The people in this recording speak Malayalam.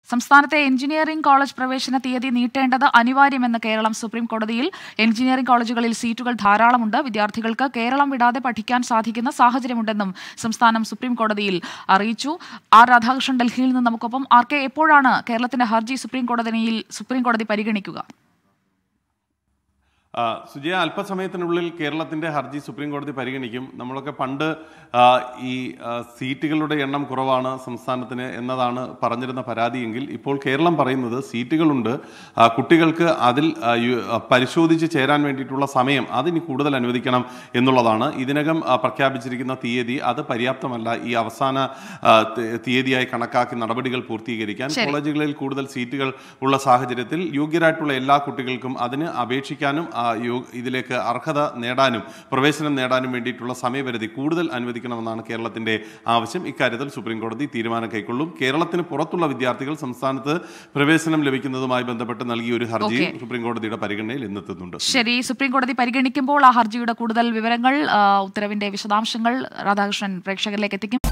സംസ്ഥാനത്തെ എഞ്ചിനീയറിംഗ് കോളേജ് പ്രവേശന തീയതി നീട്ടേണ്ടത് അനിവാര്യമെന്ന് കേരളം സുപ്രീം കോടതിയിൽ എഞ്ചിനീയറിംഗ് കോളേജുകളിൽ സീറ്റുകൾ ധാരാളമുണ്ട് വിദ്യാർത്ഥികൾക്ക് കേരളം വിടാതെ പഠിക്കാൻ സാധിക്കുന്ന സാഹചര്യമുണ്ടെന്നും സംസ്ഥാനം സുപ്രീം കോടതിയിൽ അറിയിച്ചു ആർ രാധാകൃഷ്ണൻ ഡൽഹിയിൽ നിന്ന് നമുക്കൊപ്പം ആർ കെ എപ്പോഴാണ് കേരളത്തിന്റെ ഹർജി സുപ്രീം കോടതിയിൽ സുപ്രീം കോടതി പരിഗണിക്കുക ആ, സുജയ അല്പസമയത്തിനുള്ളിൽ കേരളത്തിന്റെ ഹർജി സുപ്രീം കോടതി പരിഗണിക്കും നമ്മളൊക്കെ പണ്ട് ആ, ഈ ആ, സീറ്റുകളുടെ എണ്ണം കുറവാണ് സംസ്ഥാനത്തിന് എന്നതാണ് പറഞ്ഞിരുന്ന പരാതിയെങ്കിൽ ഇപ്പോൾ കേരളം പറയുന്നത് സീറ്റുകളുണ്ട് ആ, കുട്ടികൾക്ക് അതിൽ ആ, യു- ആ, പരിശോധിച്ച് ചേരാൻ വേണ്ടിയിട്ടുള്ള സമയം അതിനി കൂടുതൽ അനുവദിക്കണം എന്നുള്ളതാണ് ഇതിനകം ആ, പ്രഖ്യാപിച്ചിരിക്കുന്ന തീയതി അത് പര്യാപ്തമല്ല ഈ അവസാന ആ, ത- തീയതിയായി കണക്കാക്കി നടപടികൾ പൂർത്തീകരിക്കാൻ ശരി. കോളേജുകളിൽ കൂടുതൽ സീറ്റുകൾ ഉള്ള സാഹചര്യത്തിൽ യോഗ്യരായിട്ടുള്ള എല്ലാ കുട്ടികൾക്കും അതിന് അപേക്ഷിക്കാനും ആ, യോ- ഇതിലേക്ക് അർഹത നേടാനും പ്രവേശനം നേടാനും വേണ്ടിയിട്ടുള്ള സമയപരിധി കൂടുതൽ അനുവദിക്കണമെന്നാണ് കേരളത്തിന്റെ ആവശ്യം ഇക്കാര്യത്തിൽ സുപ്രീം കോടതി തീരുമാനം കൈക്കൊള്ളും കേരളത്തിന് പുറത്തുള്ള വിദ്യാർത്ഥികൾ സംസ്ഥാനത്ത് പ്രവേശനം ലഭിക്കുന്നതുമായി ബന്ധപ്പെട്ട് നൽകിയ ഒരു ഹർജി ഓക്കേ. സുപ്രീം കോടതിയുടെ പരിഗണനയിൽ ഇന്നെത്തുന്നുണ്ട് ശരി സുപ്രീം കോടതി പരിഗണിക്കുമ്പോൾ ആ ഹർജിയുടെ കൂടുതൽ വിവരങ്ങൾ ആ, ഉത്തരവിന്റെ വിശദാംശങ്ങൾ രാധാകൃഷ്ണൻ പ്രേക്ഷകരിലേക്ക് എത്തിക്കും